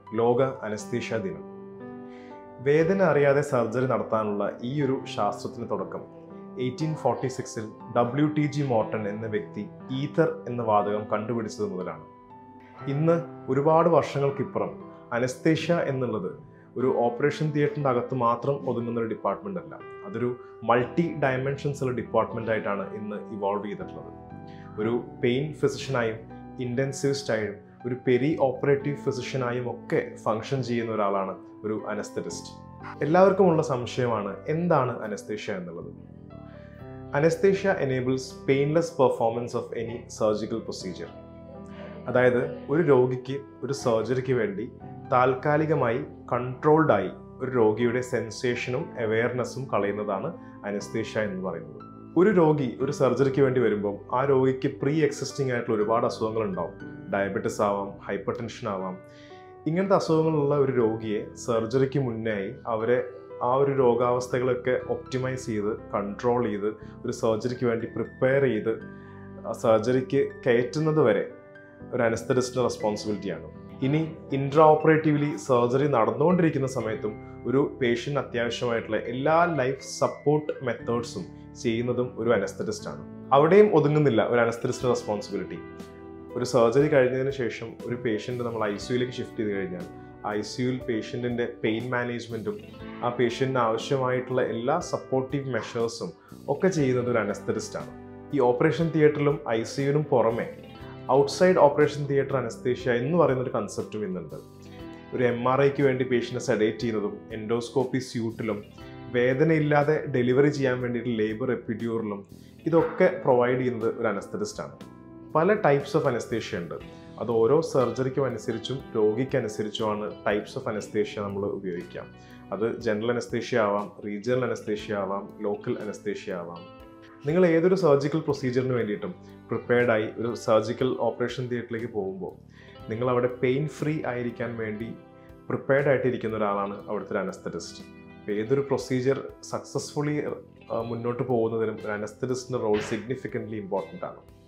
ലോക അനസ്തീഷ്യ ദിനം വേദന അറിയാതെ സർജറി നടത്താനുള്ള ഈ ഒരു ശാസ്ത്രത്തിന് തുടക്കം എയ്റ്റീൻ ഫോർട്ടി സിക്സിൽ ഡബ്ല്യു ടി ജി മോർട്ടൺ എന്ന വ്യക്തി ഈഥർ എന്ന വാതകം കണ്ടുപിടിച്ചത് മുതലാണ് ഇന്ന് ഒരുപാട് വർഷങ്ങൾക്കിപ്പുറം അനസ്തേഷ്യ എന്നുള്ളത് ഒരു ഓപ്പറേഷൻ തിയേറ്ററിൻ്റെ അകത്ത് മാത്രം ഒതുങ്ങുന്ന ഒരു ഡിപ്പാർട്ട്മെൻ്റ് അല്ല അതൊരു മൾട്ടി ഡയമെൻഷൻസ് ഉള്ള ഡിപ്പാർട്ട്മെൻ്റ് ആയിട്ടാണ് ഇന്ന് ഇവോൾവ് ചെയ്തിട്ടുള്ളത് ഒരു പെയിൻ ഫിസിഷ്യനായും ഇൻറ്റൻസിവിസ്റ്റായും ഒരു പെരി ഓപ്പറേറ്റീവ് ഫിസിഷ്യനായും ഒക്കെ ഫങ്ഷൻ ചെയ്യുന്ന ഒരാളാണ് ഒരു അനസ്തറ്റിസ്റ്റ് എല്ലാവർക്കുമുള്ള സംശയമാണ് എന്താണ് അനസ്തേഷ്യ എന്നുള്ളത് anaesthesia enables painless performance of any surgical procedure അതായത് ഒരു രോഗിക്ക് ഒരു സർജറിക്ക് വേണ്ടി താൽക്കാലികമായി കൺട്രോൾഡായി ഒരു രോഗിയുടെ സെൻസേഷനും അവെയർനെസ്സും കളയുന്നതാണ് അനസ്തേഷ്യ എന്ന് പറയുന്നത് ഒരു രോഗി ഒരു സർജറിക്ക് വേണ്ടി വരുമ്പോൾ ആ രോഗിക്ക് പ്രീ എക്സിസ്റ്റിംഗ് ആയിട്ടുള്ള ഒരുപാട് അസുഖങ്ങൾ ഉണ്ടാവും ഡയബറ്റിസ് ആവാം ഹൈപ്പർ ടെൻഷൻ ആവാം ഇങ്ങനത്തെ അസുഖങ്ങളുള്ള ഒരു രോഗിയെ സർജറിക്ക് മുന്നേ അവരെ ആ ഒരു രോഗാവസ്ഥകളൊക്കെ ഒപ്റ്റിമൈസ് ചെയ്ത് കൺട്രോൾ ചെയ്ത് ഒരു സർജറിക്ക് വേണ്ടി പ്രിപ്പയർ ചെയ്ത് സർജറിക്ക് കയറ്റുന്നത് വരെ ഒരു അനസ്തറ്റിസ്റ്റിൻ്റെ റെസ്പോൺസിബിലിറ്റിയാണ് ഇനി ഇൻട്രാ ഓപ്പറേറ്റീവ്ലി സർജറി നടന്നുകൊണ്ടിരിക്കുന്ന സമയത്തും ഒരു പേഷ്യൻ്റ് അത്യാവശ്യമായിട്ടുള്ള എല്ലാ ലൈഫ് സപ്പോർട്ട് മെത്തേഡ്സും ചെയ്യുന്നതും ഒരു അനസ്തറ്റിസ്റ്റാണ് അവിടെയും ഒതുങ്ങുന്നില്ല ഒരു അനസ്തറ്റിസ്റ്റിൻ്റെ റെസ്പോൺസിബിലിറ്റി ഒരു സർജറി കഴിഞ്ഞതിന് ശേഷം ഒരു പേഷ്യൻ്റ് നമ്മൾ ഐ സിയുയിലേക്ക് ഷിഫ്റ്റ് ചെയ്ത് കഴിഞ്ഞാൽ ഐ സിയുയിൽ പേഷ്യൻറ്റിൻ്റെ പെയിൻ മാനേജ്മെൻറ്റും ആ പേഷ്യൻറ്റിന് ആവശ്യമായിട്ടുള്ള എല്ലാ സപ്പോർട്ടീവ് മെഷേഴ്സും ഒക്കെ ചെയ്യുന്നത് ഒരു അനസ്തറ്റിസ്റ്റാണ് ഈ ഓപ്പറേഷൻ തിയേറ്ററിലും ഐ സിയുവിനും പുറമെ ഔട്ട്സൈഡ് ഓപ്പറേഷൻ തിയേറ്റർ അനസ്തേഷ്യ എന്ന് പറയുന്ന ഒരു കൺസെപ്റ്റും ഇന്നുണ്ട് ഒരു എം ആർ ഐക്ക് വേണ്ടി പേഷ്യൻറ്റിനെ സെഡേറ്റ് ചെയ്യുന്നതും എൻഡോസ്കോപ്പി സ്യൂട്ടിലും വേദനയില്ലാതെ ഡെലിവറി ചെയ്യാൻ വേണ്ടിയിട്ട് ലേബർ എപ്പിഡ്യൂറിലും ഇതൊക്കെ പ്രൊവൈഡ് ചെയ്യുന്നത് ഒരു അനസ്തറ്റിസ്റ്റാണ് പല ടൈപ്സ് ഓഫ് അനസ്തേഷ്യ ഉണ്ട് അത് ഓരോ സർജറിക്കും അനുസരിച്ചും രോഗിക്കനുസരിച്ചുമാണ് ടൈപ്സ് ഓഫ് അനസ്തേഷ്യ നമ്മൾ ഉപയോഗിക്കാം അത് ജനറൽ അനസ്തേഷ്യ ആവാം റീജിയണൽ അനസ്തേഷ്യ ആവാം ലോക്കൽ അനസ്തേഷ്യ ആവാം നിങ്ങൾ ഏതൊരു സർജിക്കൽ പ്രൊസീജിയറിന് വേണ്ടിയിട്ടും പ്രിപ്പയർഡായി ഒരു സർജിക്കൽ ഓപ്പറേഷൻ തിയേറ്ററിലേക്ക് പോകുമ്പോൾ നിങ്ങൾ അവിടെ പെയിൻ ഫ്രീ ആയിരിക്കാൻ വേണ്ടി പ്രിപ്പയർഡ് ആയിട്ടിരിക്കുന്ന ഒരാളാണ് അവിടുത്തെ ഒരു അനസ്തറ്റിസ്റ്റ് അപ്പോൾ ഏതൊരു പ്രൊസീജിയർ സക്സസ്ഫുള്ളി മുന്നോട്ട് പോകുന്നതിനും ഒരു അനസ്തറ്റിസ്റ്റിൻ്റെ റോൾ സിഗ്നിഫിക്കൻ്റ്ലി ഇമ്പോർട്ടൻ്റ് ആണ്